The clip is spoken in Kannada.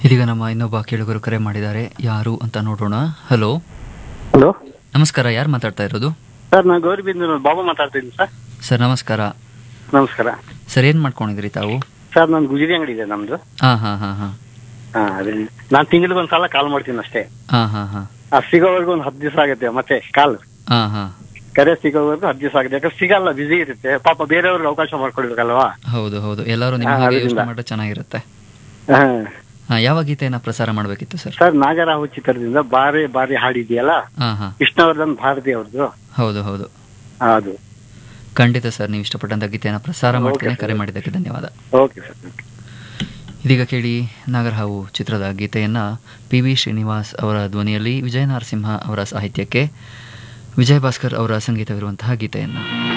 ಇದೀಗ ನಮ್ಮ ಇನ್ನೊಬ್ಬ ಕೇಳುಗರು ಕರೆ ಮಾಡಿದ್ದಾರೆ ಯಾರು ಅಂತ ನೋಡೋಣ ಹಲೋ ಹಲೋ ನಮಸ್ಕಾರ ಯಾರು ಮಾತಾಡ್ತಾ ಇರೋದು ಸರ್ ನಾನು ಗೌರಿಬಿಂದ ಬಾಬು ಮಾತಾಡ್ತಿದ್ದೀನಿ ಸರ್ ಸರ್ ನಮಸ್ಕಾರ ನಮಸ್ಕಾರ ಸರ್ ಏನು ಮಾಡ್ಕೊಂಡಿದ್ರಿ ತಾವು ಸರ್ ನಾನು ಗುಜರಿ ಅಂಗಡಿ ಇದೆ ನಮ್ದು ಹಾಂ ಹಾಂ ಹಾಂ ಹಾಂ ಹಾ ಅದೇ ನಾನು ತಿಂಗಳಿಗೆ ಒಂದು ಸಲ ಕಾಲ್ ಮಾಡ್ತೀನಿ ಅಷ್ಟೇ ಹಾಂ ಹಾಂ ಹಾಂ ಆ ಸಿಗೋವರೆಗೂ ಒಂದು ಹತ್ತು ದಿವಸ ಆಗುತ್ತೆ ಮತ್ತೆ ಕಾಲ್ ಹಾಂ ಹಾಂ ಕರೆ ಸಿಗೋವರೆಗೂ ಹತ್ತು ದಿವಸ ಆಗುತ್ತೆ ಯಾಕಂದ್ರೆ ಸಿಗಲ್ಲ ಬಿಸಿ ಇರುತ್ತೆ ಪಾಪ ಬೇರೆಯವ್ರಿಗೆ ಅವಕಾಶ ಮಾಡ್ಕೊಡ್ಬೇಕಲ್ವಾ ಹೌದು ಹೌದು ಎಲ್ಲರೂ ನಿಮ್ಮ ಹಾ, ಹಾಗೆ ಅದರಿಂದ. ಯೋಚನೆ ಮಾಡಿದ್ರೆ ಚೆನ್ನಾಗಿರುತ್ತೆ ಹಾ. ಹಾಂ ಯಾವ ಗೀತೆಯನ್ನು ಪ್ರಸಾರ ಮಾಡಬೇಕಿತ್ತು ಸರ್ ಸರ್ ನಾಗರಾಹು ಚಿತ್ರದಿಂದ ಬಾರಿ ಬಾರಿ ಹಾಡಿದೆಯಲ್ಲ ಹಾಂ ಹಾಂ ಕೃಷ್ಣವರ್ಧನ್ ಭಾರತಿ ಅವ್ರದ್ದು ಹೌದು ಹೌದು ಅದು ಖಂಡಿತ ಸರ್ ನೀವು ಇಷ್ಟಪಟ್ಟಂಥ ಗೀತೆಯನ್ನು ಪ್ರಸಾರ Okay, ಮಾಡ್ತೀನಿ sir. ಕರೆ ಮಾಡಿದ್ದಕ್ಕೆ ಧನ್ಯವಾದ ಓಕೆ ಸರ್ ಓಕೆ ಇದೀಗ ಕೇಳಿ ನಾಗರಹಾವು ಚಿತ್ರದ ಗೀತೆಯನ್ನು ಪಿ ವಿ ಶ್ರೀನಿವಾಸ್ ಅವರ ಧ್ವನಿಯಲ್ಲಿ ವಿಜಯ ನರಸಿಂಹ ಅವರ ಸಾಹಿತ್ಯಕ್ಕೆ ವಿಜಯ ಭಾಸ್ಕರ್ ಅವರ ಸಂಗೀತವಿರುವಂತಹ ಗೀತೆಯನ್ನು